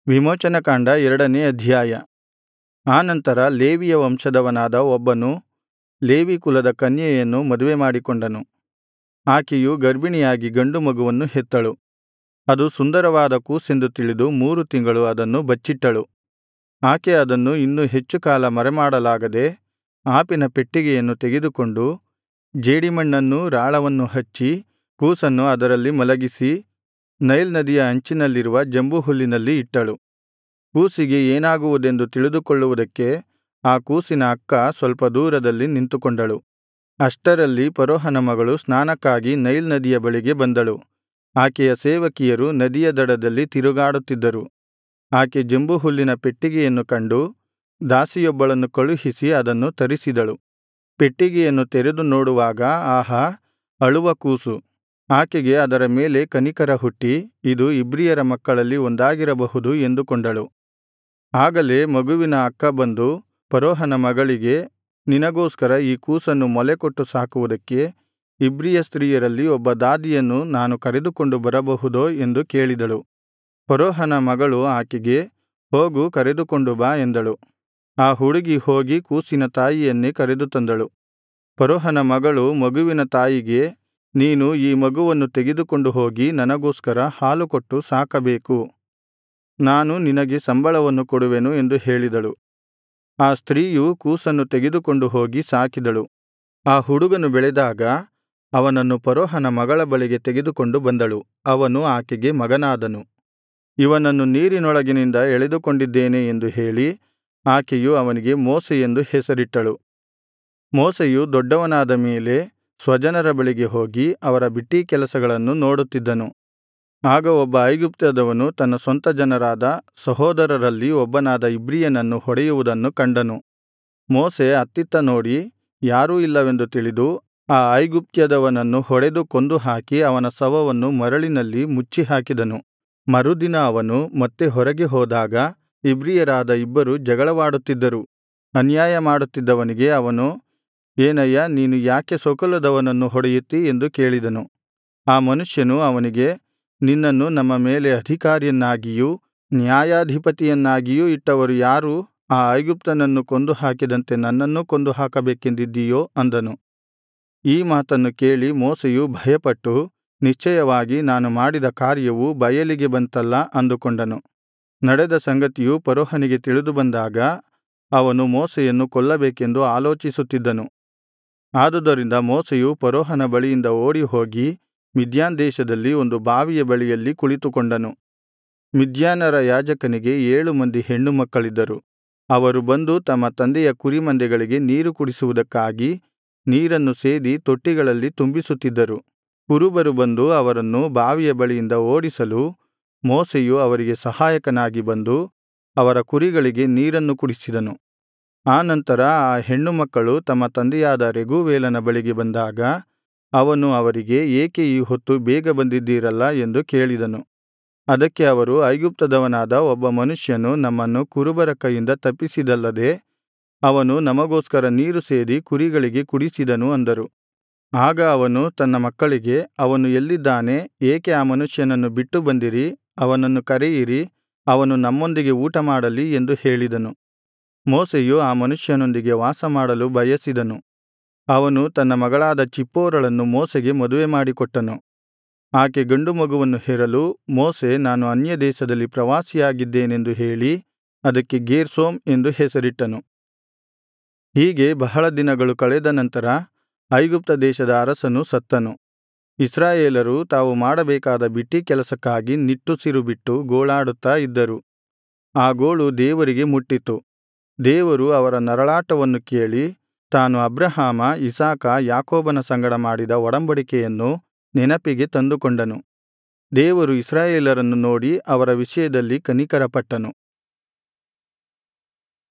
ವಿಮೋಚನಕಾಂಡ ಎರಡನೇ ಅಧ್ಯಾಯ ಆನಂತರ ಲೇವಿಯ ವಂಶದವನಾದ ಒಬ್ಬನು ಲೇವಿ ಕುಲದ ಕನ್ಯೆಯನ್ನು ಮದುವೆಮಾಡಿಕೊಂಡನು ಆಕೆಯು ಗರ್ಭಿಣಿಯಾಗಿ ಗಂಡು ಮಗುವನ್ನು ಹೆತ್ತಳು ಅದು ಸುಂದರವಾದ ಕೂಸೆಂದು ತಿಳಿದು ಮೂರು ತಿಂಗಳು ಅದನ್ನು ಬಚ್ಚಿಟ್ಟಳು ಆಕೆ ಅದನ್ನು ಇನ್ನು ಹೆಚ್ಚು ಕಾಲ ಮರೆಮಾಡಲಾಗದೆ ಆಪಿನ ಪೆಟ್ಟಿಗೆಯನ್ನು ತೆಗೆದುಕೊಂಡು ಜೇಡಿಮಣ್ಣನ್ನೂ ರಾಳವನ್ನು ಹಚ್ಚಿ ಕೂಸನ್ನು ಅದರಲ್ಲಿ ಮಲಗಿಸಿ ನೈಲ್ ನದಿಯ ಅಂಚಿನಲ್ಲಿರುವ ಜಂಬುಹುಲ್ಲಿನಲ್ಲಿ ಇಟ್ಟಳು ಕೂಸಿಗೆ ಏನಾಗುವುದೆಂದು ತಿಳಿದುಕೊಳ್ಳುವುದಕ್ಕೆ ಆ ಕೂಸಿನ ಅಕ್ಕ ಸ್ವಲ್ಪ ದೂರದಲ್ಲಿ ನಿಂತುಕೊಂಡಳು ಅಷ್ಟರಲ್ಲಿ ಫರೋಹನ ಮಗಳು ಸ್ನಾನಕ್ಕಾಗಿ ನೈಲ್ ನದಿಯ ಬಳಿಗೆ ಬಂದಳು ಆಕೆಯ ಸೇವಕಿಯರು ನದಿಯ ದಡದಲ್ಲಿ ತಿರುಗಾಡುತ್ತಿದ್ದರು ಆಕೆ ಜಂಬುಹುಲ್ಲಿನ ಪೆಟ್ಟಿಗೆಯನ್ನು ಕಂಡು ದಾಸಿಯೊಬ್ಬಳನ್ನು ಕಳುಹಿಸಿ ಅದನ್ನು ತರಿಸಿದಳು ಪೆಟ್ಟಿಗೆಯನ್ನು ತೆರೆದು ನೋಡುವಾಗ ಆಹಾ ಅಳುವ ಕೂಸು ಆಕೆಗೆ ಅದರ ಮೇಲೆ ಕನಿಕರ ಹುಟ್ಟಿ ಇದು ಇಬ್ರಿಯರ ಮಕ್ಕಳಲ್ಲಿ ಒಂದಾಗಿರಬಹುದು ಎಂದುಕೊಂಡಳು ಆಗಲೇ ಮಗುವಿನ ಅಕ್ಕ ಬಂದು ಫರೋಹನ ಮಗಳಿಗೆ ನಿನಗೋಸ್ಕರ ಈ ಕೂಸನ್ನು ಮೊಲೆಕೊಟ್ಟು ಸಾಕುವುದಕ್ಕೆ ಇಬ್ರಿಯ ಸ್ತ್ರೀಯರಲ್ಲಿ ಒಬ್ಬ ದಾದಿಯನ್ನು ನಾನು ಕರೆದುಕೊಂಡು ಬರಬಹುದೋ ಎಂದು ಕೇಳಿದಳು ಫರೋಹನ ಮಗಳು ಆಕೆಗೆ ಹೋಗು ಕರೆದುಕೊಂಡು ಬಾ ಎಂದಳು ಆ ಹುಡುಗಿ ಹೋಗಿ ಕೂಸಿನ ತಾಯಿಯನ್ನೇ ಕರೆದು ತಂದಳು ಫರೋಹನ ಮಗಳು ಮಗುವಿನ ತಾಯಿಗೆ ನೀನು ಈ ಮಗುವನ್ನು ತೆಗೆದುಕೊಂಡು ಹೋಗಿ ನನಗೋಸ್ಕರ ಹಾಲುಕೊಟ್ಟು ಸಾಕಬೇಕು ನಾನು ನಿನಗೆ ಸಂಬಳವನ್ನು ಕೊಡುವೆನು ಎಂದು ಹೇಳಿದಳು ಆ ಸ್ತ್ರೀಯು ಕೂಸನ್ನು ತೆಗೆದುಕೊಂಡು ಹೋಗಿ ಸಾಕಿದಳು ಆ ಹುಡುಗನು ಬೆಳೆದಾಗ ಅವನನ್ನು ಫರೋಹನ ಮಗಳ ಬಳಿಗೆ ತೆಗೆದುಕೊಂಡು ಬಂದಳು ಅವನು ಆಕೆಗೆ ಮಗನಾದನು ಇವನನ್ನು ನೀರಿನೊಳಗಿನಿಂದ ಎಳೆದುಕೊಂಡಿದ್ದೇನೆ ಎಂದು ಹೇಳಿ ಆಕೆಯು ಅವನಿಗೆ ಮೋಶೆ ಎಂದು ಹೆಸರಿಟ್ಟಳು ಮೋಶೆಯು ದೊಡ್ಡವನಾದ ಮೇಲೆ ಸ್ವಜನರ ಬಳಿಗೆ ಹೋಗಿ ಅವರ ಬಿಟ್ಟೀ ಕೆಲಸಗಳನ್ನು ನೋಡುತ್ತಿದ್ದನು ಆಗ ಒಬ್ಬ ಐಗುಪ್ತ್ಯದವನು ತನ್ನ ಸ್ವಂತ ಜನರಾದ ಸಹೋದರರಲ್ಲಿ ಒಬ್ಬನಾದ ಇಬ್ರಿಯನನ್ನು ಹೊಡೆಯುವುದನ್ನು ಕಂಡನು ಮೋಶೆ ಅತ್ತಿತ್ತ ನೋಡಿ ಯಾರೂ ಇಲ್ಲವೆಂದು ತಿಳಿದು ಆ ಐಗುಪ್ತ್ಯದವನನ್ನು ಹೊಡೆದು ಕೊಂದು ಹಾಕಿ ಅವನ ಶವವನ್ನು ಮರಳಿನಲ್ಲಿ ಮುಚ್ಚಿಹಾಕಿದನು ಮರುದಿನ ಅವನು ಮತ್ತೆ ಹೊರಗೆ ಹೋದಾಗ ಇಬ್ರಿಯರಾದ ಇಬ್ಬರು ಜಗಳವಾಡುತ್ತಿದ್ದರು ಅನ್ಯಾಯ ಮಾಡುತ್ತಿದ್ದವನಿಗೆ ಅವನು ಏನಯ್ಯಾ ನೀನು ಯಾಕೆ ಸ್ವಕುಲದವನನ್ನು ಹೊಡೆಯುತ್ತೀ ಎಂದು ಕೇಳಿದನು ಆ ಮನುಷ್ಯನು ಅವನಿಗೆ ನಿನ್ನನ್ನು ನಮ್ಮ ಮೇಲೆ ಅಧಿಕಾರಿಯನ್ನಾಗಿಯೂ ನ್ಯಾಯಾಧಿಪತಿಯನ್ನಾಗಿಯೂ ಇಟ್ಟವರು ಯಾರು ಆ ಐಗುಪ್ತನನ್ನು ಕೊಂದು ಹಾಕಿದಂತೆ ನನ್ನನ್ನೂ ಕೊಂದು ಹಾಕಬೇಕೆಂದಿದ್ದೀಯೋ ಅಂದನು ಈ ಮಾತನ್ನು ಕೇಳಿ ಮೋಶೆಯು ಭಯಪಟ್ಟು ನಿಶ್ಚಯವಾಗಿ ನಾನು ಮಾಡಿದ ಕಾರ್ಯವು ಬಯಲಿಗೆ ಬಂತಲ್ಲಾ ಅಂದುಕೊಂಡನು ನಡೆದ ಸಂಗತಿಯು ಫರೋಹನಿಗೆ ತಿಳಿದುಬಂದಾಗ ಅವನು ಮೋಶೆಯನ್ನು ಕೊಲ್ಲಬೇಕೆಂದು ಆಲೋಚಿಸುತ್ತಿದ್ದನು ಆದುದರಿಂದ ಮೋಶೆಯು ಫರೋಹನ ಬಳಿಯಿಂದ ಓಡಿಹೋಗಿ ಮಿದ್ಯಾನ್ ದೇಶದಲ್ಲಿ ಒಂದು ಬಾವಿಯ ಬಳಿಯಲ್ಲಿ ಕುಳಿತುಕೊಂಡನು ಮಿದ್ಯಾನರ ಯಾಜಕನಿಗೆ ಏಳು ಮಂದಿ ಹೆಣ್ಣು ಮಕ್ಕಳಿದ್ದರು ಅವರು ಬಂದು ತಮ್ಮ ತಂದೆಯ ಕುರಿಮಂದೆಗಳಿಗೆ ನೀರು ಕುಡಿಸುವುದಕ್ಕಾಗಿ ನೀರನ್ನು ಸೇದಿ ತೊಟ್ಟಿಗಳಲ್ಲಿ ತುಂಬಿಸುತ್ತಿದ್ದರು ಕುರುಬರು ಬಂದು ಅವರನ್ನು ಬಾವಿಯ ಬಳಿಯಿಂದ ಓಡಿಸಲು ಮೋಶೆಯು ಅವರಿಗೆ ಸಹಾಯಕನಾಗಿ ಬಂದು ಅವರ ಕುರಿಗಳಿಗೆ ನೀರನ್ನು ಕುಡಿಸಿದನು ಆನಂತರ ಆ ಹೆಣ್ಣು ಮಕ್ಕಳು ತಮ್ಮ ತಂದೆಯಾದ ರೆಗೂವೇಲನ ಬಳಿಗೆ ಬಂದಾಗ ಅವನು ಅವರಿಗೆ ಏಕೆ ಈ ಹೊತ್ತು ಬೇಗ ಬಂದಿದ್ದೀರಲ್ಲಾ ಎಂದು ಕೇಳಿದನು ಅದಕ್ಕೆ ಅವರು ಐಗುಪ್ತದವನಾದ ಒಬ್ಬ ಮನುಷ್ಯನು ನಮ್ಮನ್ನು ಕುರುಬರ ಕೈಯಿಂದ ತಪ್ಪಿಸಿದಲ್ಲದೆ ಅವನು ನಮಗೋಸ್ಕರ ನೀರು ಸೇದಿ ಕುರಿಗಳಿಗೆ ಕುಡಿಸಿದನು ಅಂದರು ಆಗ ಅವನು ತನ್ನ ಮಕ್ಕಳಿಗೆ ಅವನು ಎಲ್ಲಿದ್ದಾನೆ ಏಕೆ ಆ ಮನುಷ್ಯನನ್ನು ಬಿಟ್ಟು ಬಂದಿರಿ ಅವನನ್ನು ಕರೆಯಿರಿ ಅವನು ನಮ್ಮೊಂದಿಗೆ ಊಟಮಾಡಲಿ ಎಂದು ಹೇಳಿದನು ಮೋಶೆಯು ಆ ಮನುಷ್ಯನೊಂದಿಗೆ ವಾಸಮಾಡಲು ಬಯಸಿದನು ಅವನು ತನ್ನ ಮಗಳಾದ ಚಿಪ್ಪೋರಳನ್ನು ಮೋಶೆಗೆ ಮದುವೆ ಮಾಡಿಕೊಟ್ಟನು ಆಕೆ ಗಂಡು ಮಗುವನ್ನು ಹೆರಲು ಮೋಶೆ ನಾನು ಅನ್ಯದೇಶದಲ್ಲಿ ಪ್ರವಾಸಿಯಾಗಿದ್ದೇನೆಂದು ಹೇಳಿ ಅದಕ್ಕೆ ಗೇರ್ಷೋಮ್ ಎಂದು ಹೆಸರಿಟ್ಟನು ಹೀಗೆ ಬಹಳ ದಿನಗಳು ಕಳೆದ ನಂತರ ಐಗುಪ್ತ ದೇಶದ ಅರಸನು ಸತ್ತನು ಇಸ್ರಾಯೇಲರು ತಾವು ಮಾಡಬೇಕಾದ ಬಿಟ್ಟೀ ಕೆಲಸಕ್ಕಾಗಿ ನಿಟ್ಟುಸಿರು ಬಿಟ್ಟು ಗೋಳಾಡುತ್ತಾ ಇದ್ದರು ಆ ಗೋಳು ದೇವರಿಗೆ ಮುಟ್ಟಿತು ದೇವರು ಅವರ ನರಳಾಟವನ್ನು ಕೇಳಿ ತಾನು ಅಬ್ರಹಾಮ ಇಸಾಕ ಯಾಕೋಬನ ಸಂಗಡ ಮಾಡಿದ ಒಡಂಬಡಿಕೆಯನ್ನು ನೆನಪಿಗೆ ತಂದುಕೊಂಡನು ದೇವರು ಇಸ್ರಾಯೇಲರನ್ನು ನೋಡಿ ಅವರ ವಿಷಯದಲ್ಲಿ ಕನಿಕರಪಟ್ಟನು